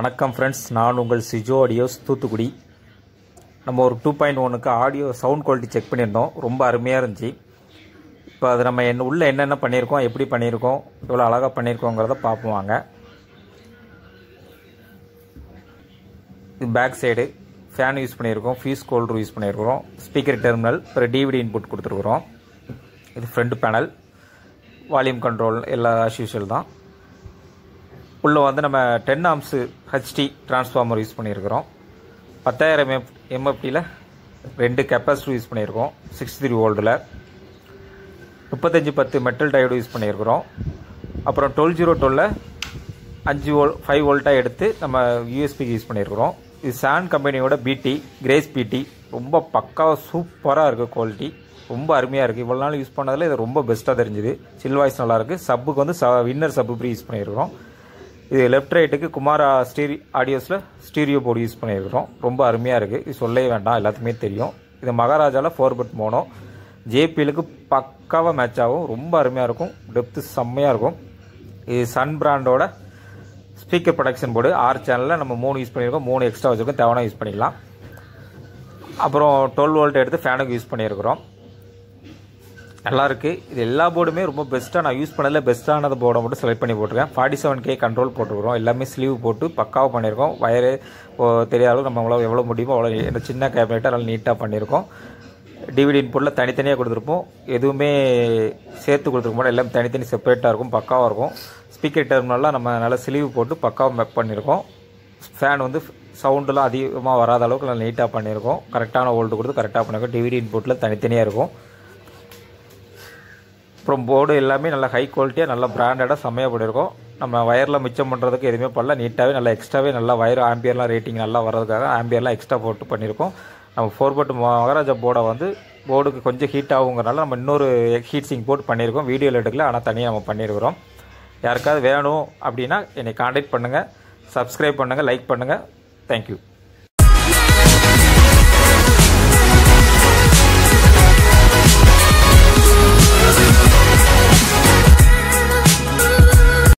வணக்கம் ஃப்ரெண்ட்ஸ் நான் உங்கள் சிஜோ ஆடியோஸ் தூத்துக்குடி நம்ம ஒரு டூ பாயிண்ட் ஒனுக்கு ஆடியோ சவுண்ட் குவாலிட்டி செக் பண்ணியிருந்தோம் ரொம்ப அருமையாக இருந்துச்சு இப்போ அது நம்ம என்ன உள்ளே என்னென்ன பண்ணியிருக்கோம் எப்படி பண்ணியிருக்கோம் எவ்வளோ அழகாக பண்ணியிருக்கோங்கிறத பார்ப்போம் வாங்க இது பேக் சைடு ஃபேன் யூஸ் பண்ணியிருக்கோம் ஃபீஸ் ஹோல்டர் யூஸ் பண்ணியிருக்கிறோம் ஸ்பீக்கர் டெர்மினல் அப்புறம் டிவிடி இன்புட் கொடுத்துருக்குறோம் இது ஃப்ரண்ட் பேனல் வால்யூம் கண்ட்ரோல் எல்லா ஆஸ் யூஷுவல் தான் உள்ளே வந்து நம்ம ten amps HD transformer use பண்ணியிருக்கிறோம் பத்தாயிரம் எம் எம்எஃப்டியில் ரெண்டு கெப்பாசிட்டி யூஸ் பண்ணியிருக்கோம் சிக்ஸ்டி த்ரீ வோல்டில் முப்பத்தஞ்சு பத்து மெட்டல் டயோடு யூஸ் பண்ணியிருக்கிறோம் அப்புறம் டுவெல் ஜீரோ டுவெல்ல அஞ்சு வோல் ஃபைவ் வோல்ட்டாக எடுத்து நம்ம யூஎஸ்பிக்கு யூஸ் பண்ணியிருக்கிறோம் இது சான் கம்பெனியோட பிடி கிரேஸ் பிடி ரொம்ப பக்காவாக சூப்பராக இருக்குது குவாலிட்டி ரொம்ப அருமையாக இருக்குது இவ்வளோ நாள் யூஸ் பண்ணதில் இது ரொம்ப பெஸ்ட்டாக தெரிஞ்சுது சில் வாய்ஸ் நல்லாயிருக்கு சப்புக்கு வந்து ச வின்னர் சப்பு ப்ரீ யூஸ் பண்ணியிருக்கிறோம் இது லெஃப்ட் ரைட்டுக்கு குமாரா ஸ்டீரி ஆடியோஸில் ஸ்டீரியோ போர்டு யூஸ் பண்ணியிருக்கிறோம் ரொம்ப அருமையாக இருக்குது இது சொல்லவே வேண்டாம் எல்லாத்துக்குமே தெரியும் இது மகாராஜாவில் ஃபோர் பட் மோனோ ஜேபிஎலுக்கு பக்காவாக மேட்ச் ஆகும் ரொம்ப அருமையாக இருக்கும் டெப்த்து செம்மையாக இருக்கும் இது சன் பிராண்டோட ஸ்பீக்கர் ப்ரொடக்ஷன் போர்டு ஆறு சேனலில் நம்ம மூணு யூஸ் பண்ணியிருக்கோம் மூணு எக்ஸ்ட்ரா வச்சுருக்கோம் தேவையான யூஸ் பண்ணிக்கலாம் அப்புறம் டுவெல் வோல்ட் எடுத்து ஃபேனுக்கு யூஸ் பண்ணியிருக்கிறோம் நல்லா இருக்கு இது எல்லா போர்டுமே ரொம்ப பெஸ்ட்டாக நான் யூஸ் பண்ணதில் பெஸ்ட்டானது போர்டை மட்டும் செலக்ட் பண்ணி போட்டிருக்கேன் ஃபார்ட்டி செவன் கே கண்ட்ரோல் போட்டுருக்கிறோம் எல்லாமே ஸ்லீவ் போட்டு பக்காவாக பண்ணியிருக்கோம் வயரு தெரியாத அளவு நம்ம எவ்வளோ எவ்வளோ முடியுமோ அவ்வளோ இந்த சின்ன கேபினெட்டை நல்லா நீட்டாக பண்ணியிருக்கோம் டிவிடி இன்புட்டில் தனித்தனியாக கொடுத்துருப்போம் எதுவுமே சேர்த்து கொடுத்துருக்க மாட்டோம் எல்லாம் தனித்தனி செப்பரேட்டாக இருக்கும் பக்காவாக இருக்கும் ஸ்பீக்கர் டெர்மினல்லாம் நம்ம நல்லா ஸ்லீவ் போட்டு பக்காவாக மேக் பண்ணியிருக்கோம் ஃபேன் வந்து சவுண்டெலாம் அதிகமாக வராத அளவுக்கு நல்லா நீட்டாக பண்ணியிருக்கோம் கரெக்டான வோல்ட்டு கொடுத்து கரெக்டாக பண்ணியிருக்கோம் டிவிடி இன்புட்டில் தனித்தனியாக இருக்கும் அப்புறம் போர்டு எல்லாமே நல்லா ஹை குவாலிட்டியாக நல்லா பிராண்டடாக செம்மையாக பண்ணியிருக்கோம் நம்ம வயரில் மிச்சம் பண்ணுறதுக்கு எதுவுமே பண்ணல நீட்டாகவே நல்லா எக்ஸ்ட்ராவே நல்லா வயர் ஆம்பியர்லாம் ரேட்டிங் நல்லா வர்றதுக்காக ஆம்பியர்லாம் எக்ஸ்ட்ரா போட்டு பண்ணியிருக்கோம் நம்ம ஃபோர் பட் மகாராஜா போர்டை வந்து போர்டுக்கு கொஞ்சம் ஹீட் ஆகுங்கிறனால நம்ம இன்னொரு ஹீட் சிங் போட்டு பண்ணியிருக்கோம் வீடியோவில் எடுக்கல ஆனால் தனியாக நம்ம பண்ணியிருக்கிறோம் யாருக்காவது வேணும் அப்படின்னா என்னை காண்டாக்ட் பண்ணுங்கள் சப்ஸ்கிரைப் பண்ணுங்கள் லைக் பண்ணுங்கள் தேங்க்யூ